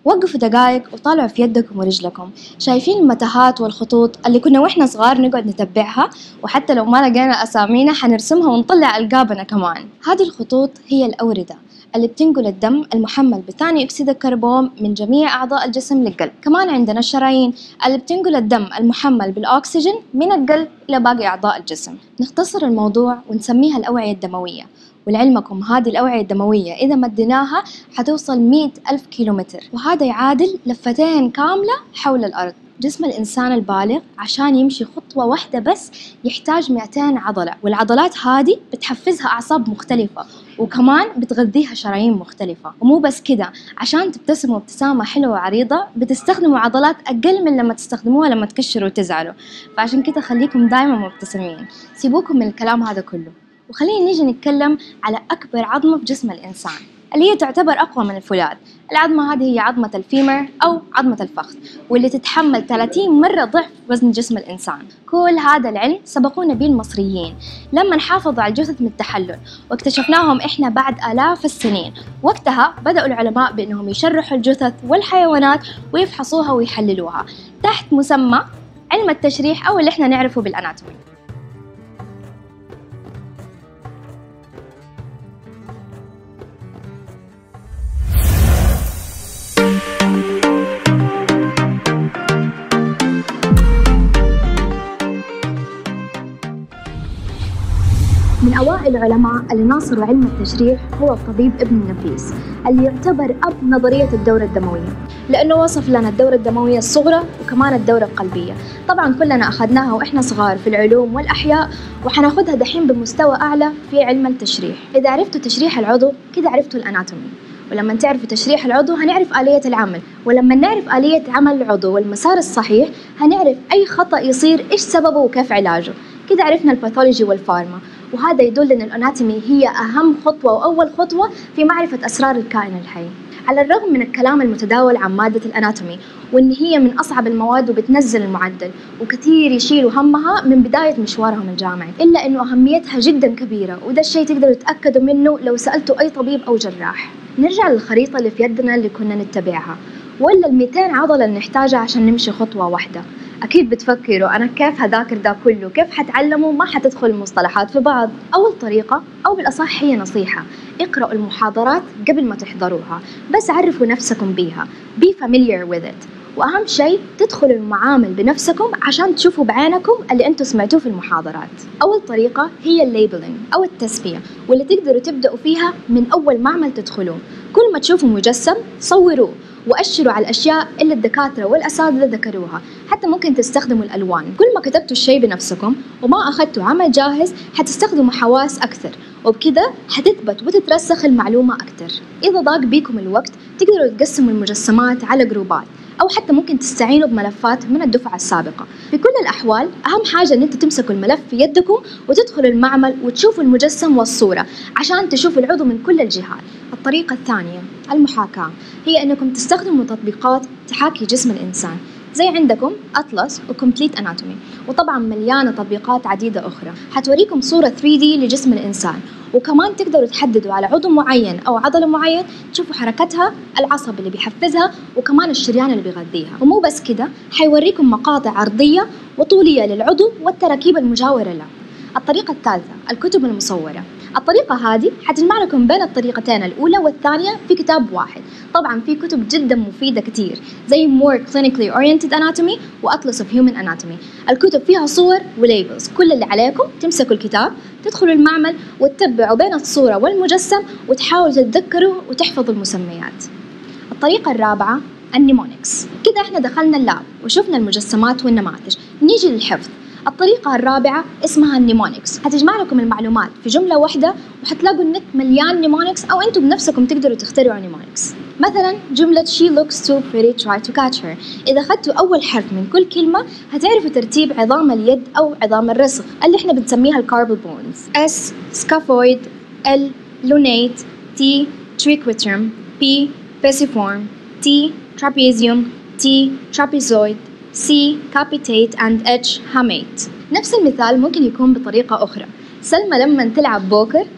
وقفوا دقايق وطالعوا في يدكم ورجلكم شايفين المتاهات والخطوط اللي كنا واحنا صغار نقعد نتبعها وحتى لو ما لقينا أسامينا حنرسمها ونطلع ألقابنا كمان هذه الخطوط هي الأوردة اللي بتنقل الدم المحمل بثاني أكسيد الكربون من جميع أعضاء الجسم للقلب كمان عندنا الشرايين اللي بتنقل الدم المحمل بالأكسجين من القلب إلى باقي أعضاء الجسم نختصر الموضوع ونسميها الأوعية الدموية ولعلمكم هذه الأوعية الدموية إذا مديناها حتوصل مئة ألف كيلومتر وهذا يعادل لفتين كاملة حول الأرض جسم الإنسان البالغ عشان يمشي خطوة واحدة بس يحتاج 200 عضلة والعضلات هذه بتحفزها أعصاب مختلفة وكمان بتغذيها شرايين مختلفة ومو بس كده عشان تبتسموا ابتسامة حلوة وعريضة بتستخدموا عضلات أقل من لما تستخدموها لما تكشروا وتزعلوا فعشان كده خليكم دايما مبتسمين سيبوكم من الكلام هذا كله وخلينا نيجي نتكلم على أكبر عظمة في جسم الإنسان اللي هي تعتبر أقوى من الفولاذ العظمة هذه هي عظمة الفيمر أو عظمة الفخذ واللي تتحمل 30 مرة ضعف وزن جسم الإنسان كل هذا العلم سبقونا به المصريين لما حافظوا على الجثث من التحلل واكتشفناهم إحنا بعد آلاف السنين وقتها بدأوا العلماء بأنهم يشرحوا الجثث والحيوانات ويفحصوها ويحللوها تحت مسمى علم التشريح أو اللي إحنا نعرفه بالأناتومي من أوائل العلماء اللي ناصروا علم التشريح هو الطبيب ابن النفيس اللي يعتبر أب نظرية الدورة الدموية لأنه وصف لنا الدورة الدموية الصغرى وكمان الدورة القلبية طبعا كلنا أخذناها وإحنا صغار في العلوم والأحياء وحناخدها دحين بمستوى أعلى في علم التشريح إذا عرفتوا تشريح العضو كده عرفتوا الأناتومي ولما تعرفوا تشريح العضو هنعرف آلية العمل ولما نعرف آلية عمل العضو والمسار الصحيح هنعرف أي خطأ يصير إيش سببه وكيف علاجه كده عرفنا الباثولوجي والفارما وهذا يدل أن الأناتومي هي أهم خطوة وأول خطوة في معرفة أسرار الكائن الحي على الرغم من الكلام المتداول عن مادة الأناتومي وإن هي من أصعب المواد وبتنزل المعدل وكثير يشيلوا همها من بداية مشوارهم الجامعي إلا إنه أهميتها جدا كبيرة وده الشيء تقدروا تتأكدوا منه لو سألتوا أي طبيب أو جراح نرجع للخريطة اللي في يدنا اللي كنا نتبعها ولا ال 200 عضلة اللي نحتاجها عشان نمشي خطوة واحدة أكيد بتفكروا أنا كيف هذاكر ده كله كيف حتعلموا ما حتدخل المصطلحات في بعض أول طريقة أو بالأصح هي نصيحة اقرأوا المحاضرات قبل ما تحضروها بس عرفوا نفسكم بيها be familiar with it وأهم شيء تدخلوا المعامل بنفسكم عشان تشوفوا بعينكم اللي أنتم سمعتوه في المحاضرات أول طريقة هي الليبلينج أو التسمية واللي تقدروا تبدأوا فيها من أول معمل تدخلوه كل ما تشوفوا مجسم صوروه وأشروا على الأشياء اللي الدكاترة والأساتذة ذكروها حتى ممكن تستخدموا الألوان كل ما كتبتوا الشيء بنفسكم وما أخذتوا عمل جاهز حتستخدموا حواس أكثر وبكذا حتثبت وتترسخ المعلومة أكثر إذا ضاق بيكم الوقت تقدروا تقسموا المجسمات على جروبات أو حتى ممكن تستعينوا بملفات من الدفعة السابقة في كل الأحوال أهم حاجة أن أنتوا تمسكوا الملف في يدكم وتدخلوا المعمل وتشوفوا المجسم والصورة عشان تشوفوا العضو من كل الجهات الطريقة الثانية المحاكاة هي أنكم تستخدموا تطبيقات تحاكي جسم الإنسان زي عندكم أطلس وكومبليت أناتومي وطبعا مليانة تطبيقات عديدة أخرى حتوريكم صورة 3D لجسم الإنسان وكمان تقدروا تحددوا على عضو معين أو عضلة معين تشوفوا حركتها العصب اللي بيحفزها وكمان الشريان اللي بيغذيها ومو بس كده حيوريكم مقاطع عرضية وطولية للعضو والتراكيب المجاورة له الطريقة الثالثة الكتب المصورة الطريقة هذه حتجمع لكم بين الطريقتين الأولى والثانية في كتاب واحد طبعا في كتب جدا مفيدة كتير زي More Clinically Oriented Anatomy وأطلس of Human Anatomy الكتب فيها صور وليبلز كل اللي عليكم تمسكوا الكتاب تدخلوا المعمل وتتبعوا بين الصورة والمجسم وتحاولوا تتذكروا وتحفظوا المسميات الطريقة الرابعة النيمونكس كده احنا دخلنا اللاب وشفنا المجسمات والنماذج نيجي للحفظ الطريقة الرابعة اسمها النيمونكس حتجمع لكم المعلومات في جملة واحدة وحتلاقوا النت مليان نيمونكس أو أنتم بنفسكم تقدروا تخترعوا نيمونكس مثلا جملة she looks too pretty try to catch her إذا أخذتوا أول حرف من كل كلمة هتعرفوا ترتيب عظام اليد أو عظام الرسغ اللي احنا بنسميها الكاربل بونز S scaphoid L lunate T triquetrum P pisiform T trapezium T trapezoid C capitate and H hamate نفس المثال ممكن يكون بطريقة أخرى سلمى لما تلعب بوكر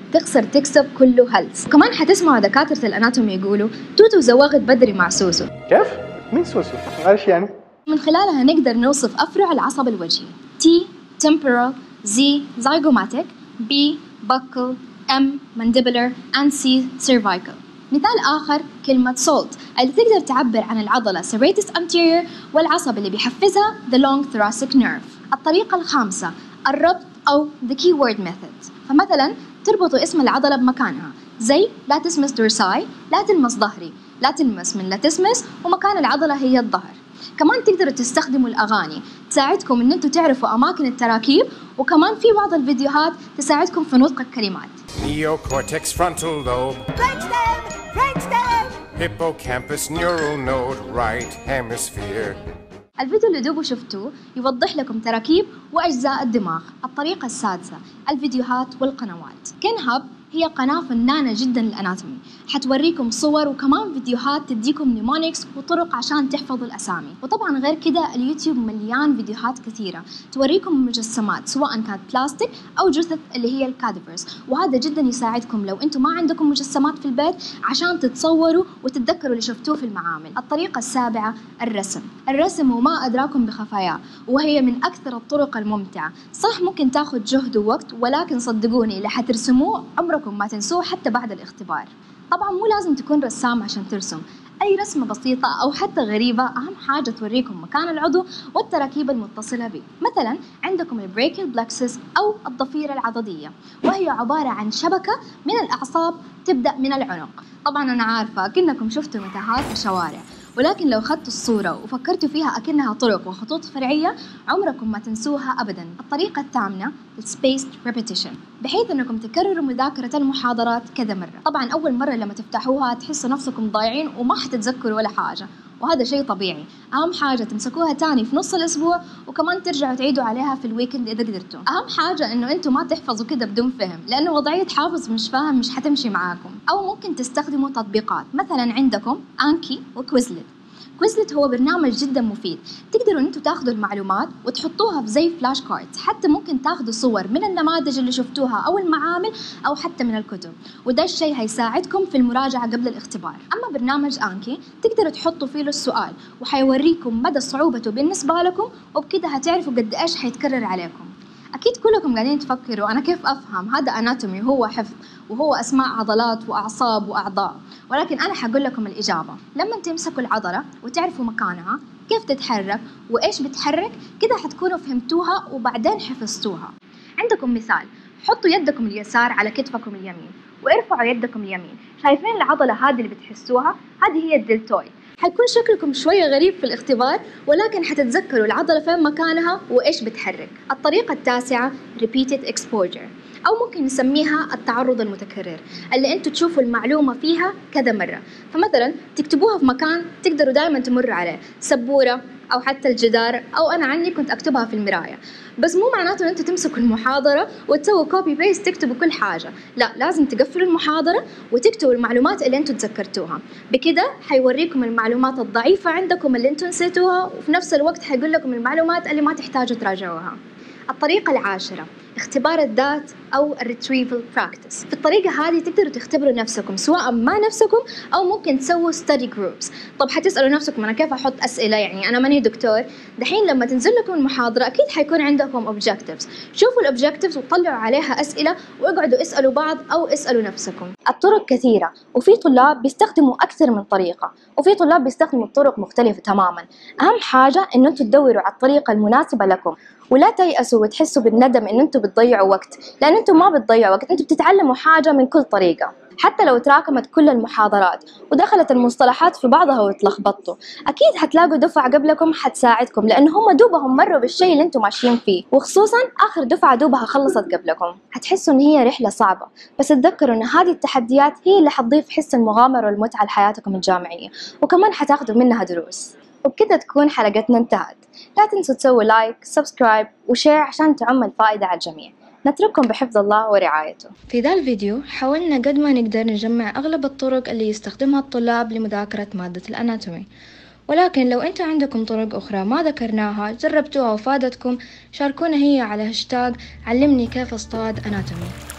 تخسر تكسب كله هلس وكمان حتسمعوا دكاترة الأناتومي يقولوا توتو زواغت بدري مع سوسو كيف؟ مين سوسو؟ معلش يعني من خلالها نقدر نوصف أفرع العصب الوجهي T temporal Z zygomatic B buccal M mandibular and C cervical مثال آخر كلمة salt اللي تقدر تعبر عن العضلة serratus anterior والعصب اللي بيحفزها the long thoracic nerve الطريقة الخامسة الربط أو the keyword method فمثلا تربطوا اسم العضلة بمكانها زي لا تسمس دورساي لا تلمس ظهري لا تلمس من لا تسمس ومكان العضلة هي الظهر كمان تقدروا تستخدموا الأغاني تساعدكم إن أنتوا تعرفوا أماكن التراكيب وكمان في بعض الفيديوهات تساعدكم في نطق الكلمات Neocortex frontal lobe, Brainstem! Brainstem! hippocampus neural node, right hemisphere. الفيديو اللي دوبه شفتوه يوضح لكم تراكيب وأجزاء الدماغ الطريقة السادسة الفيديوهات والقنوات كين هاب هي قناة فنانة جدا للأناتومي حتوريكم صور وكمان فيديوهات تديكم نيمونيكس وطرق عشان تحفظوا الأسامي وطبعا غير كده اليوتيوب مليان فيديوهات كثيرة توريكم المجسمات سواء كانت بلاستيك أو جثث اللي هي الكادفرز وهذا جدا يساعدكم لو أنتم ما عندكم مجسمات في البيت عشان تتصوروا وتتذكروا اللي شفتوه في المعامل الطريقة السابعة الرسم الرسم وما أدراكم بخفاياه وهي من أكثر الطرق الممتعة صح ممكن تاخذ جهد ووقت ولكن صدقوني اللي حترسموه عمركم ما تنسوه حتى بعد الاختبار طبعا مو لازم تكون رسام عشان ترسم أي رسمة بسيطة أو حتى غريبة أهم حاجة توريكم مكان العضو والتراكيب المتصلة به مثلا عندكم البريكل بلكسس أو الضفيرة العضدية وهي عبارة عن شبكة من الأعصاب تبدأ من العنق طبعا أنا عارفة أكنكم شفتوا متاهات في الشوارع ولكن لو أخذتوا الصورة وفكرتوا فيها أكنها طرق وخطوط فرعية عمركم ما تنسوها أبدا الطريقة الثامنة spaced repetition بحيث أنكم تكرروا مذاكرة المحاضرات كذا مرة طبعا أول مرة لما تفتحوها تحسوا نفسكم ضايعين وما حتتذكروا ولا حاجة وهذا شيء طبيعي أهم حاجة تمسكوها تاني في نص الأسبوع وكمان ترجعوا تعيدوا عليها في الويكند إذا قدرتوا أهم حاجة إنه أنتم ما تحفظوا كده بدون فهم لأنه وضعية حافظ مش فاهم مش حتمشي معاكم أو ممكن تستخدموا تطبيقات مثلا عندكم أنكي وكويزلت كويزلت هو برنامج جدا مفيد تقدروا ان انتم تاخذوا المعلومات وتحطوها في زي فلاش كاردز حتى ممكن تاخذوا صور من النماذج اللي شفتوها او المعامل او حتى من الكتب وده الشيء هيساعدكم في المراجعه قبل الاختبار اما برنامج انكي تقدروا تحطوا فيه السؤال وحيوريكم مدى صعوبته بالنسبه لكم وبكده هتعرفوا قد ايش حيتكرر عليكم أكيد كلكم قاعدين تفكروا أنا كيف أفهم هذا أناتومي هو حفظ وهو أسماء عضلات وأعصاب وأعضاء ولكن أنا حقول لكم الإجابة لما تمسكوا العضلة وتعرفوا مكانها كيف تتحرك وإيش بتحرك كده حتكونوا فهمتوها وبعدين حفظتوها عندكم مثال حطوا يدكم اليسار على كتفكم اليمين وارفعوا يدكم اليمين شايفين العضلة هذه اللي بتحسوها هذه هي الدلتويد حيكون شكلكم شوية غريب في الاختبار ولكن حتتذكروا العضلة فين مكانها وإيش بتحرك الطريقة التاسعة repeated exposure أو ممكن نسميها التعرض المتكرر اللي أنتوا تشوفوا المعلومة فيها كذا مرة فمثلا تكتبوها في مكان تقدروا دائما تمروا عليه سبورة أو حتى الجدار أو أنا عني كنت أكتبها في المراية بس مو معناته إن أنتوا تمسكوا المحاضرة وتسووا كوبي بيست تكتبوا كل حاجة لا لازم تقفلوا المحاضرة وتكتبوا المعلومات اللي أنتوا تذكرتوها بكده حيوريكم المعلومات الضعيفة عندكم اللي أنتوا نسيتوها وفي نفس الوقت حيقول لكم المعلومات اللي ما تحتاجوا تراجعوها الطريقة العاشرة اختبار الذات أو الريتريفل براكتس في الطريقة هذه تقدروا تختبروا نفسكم سواء مع نفسكم أو ممكن تسووا ستدي جروبس طب حتسألوا نفسكم أنا كيف أحط أسئلة يعني أنا ماني دكتور دحين لما تنزل لكم المحاضرة أكيد حيكون عندكم اوبجكتيفز شوفوا الاوبجكتيفز وطلعوا عليها أسئلة واقعدوا اسألوا بعض أو اسألوا نفسكم الطرق كثيرة وفي طلاب بيستخدموا أكثر من طريقة وفي طلاب بيستخدموا طرق مختلفة تماما أهم حاجة إنه أنتوا تدوروا على الطريقة المناسبة لكم ولا تيأسوا وتحسوا بالندم إن أنتوا بتضيعوا وقت لأن أنتوا ما بتضيعوا وقت أنتوا بتتعلموا حاجة من كل طريقة حتى لو تراكمت كل المحاضرات ودخلت المصطلحات في بعضها وتلخبطتوا أكيد حتلاقوا دفعة قبلكم حتساعدكم لأن هم دوبهم مروا بالشيء اللي أنتم ماشيين فيه وخصوصا آخر دفعة دوبها خلصت قبلكم حتحسوا إن هي رحلة صعبة بس تذكروا إن هذه التحديات هي اللي حتضيف حس المغامرة والمتعة لحياتكم الجامعية وكمان حتاخدوا منها دروس وبكده تكون حلقتنا انتهت لا تنسوا تسووا لايك سبسكرايب وشير عشان تعم الفائدة على الجميع نترككم بحفظ الله ورعايته في ذا الفيديو حاولنا قد ما نقدر نجمع أغلب الطرق اللي يستخدمها الطلاب لمذاكرة مادة الأناتومي ولكن لو أنت عندكم طرق أخرى ما ذكرناها جربتوها وفادتكم شاركونا هي على هاشتاج علمني كيف اصطاد أناتومي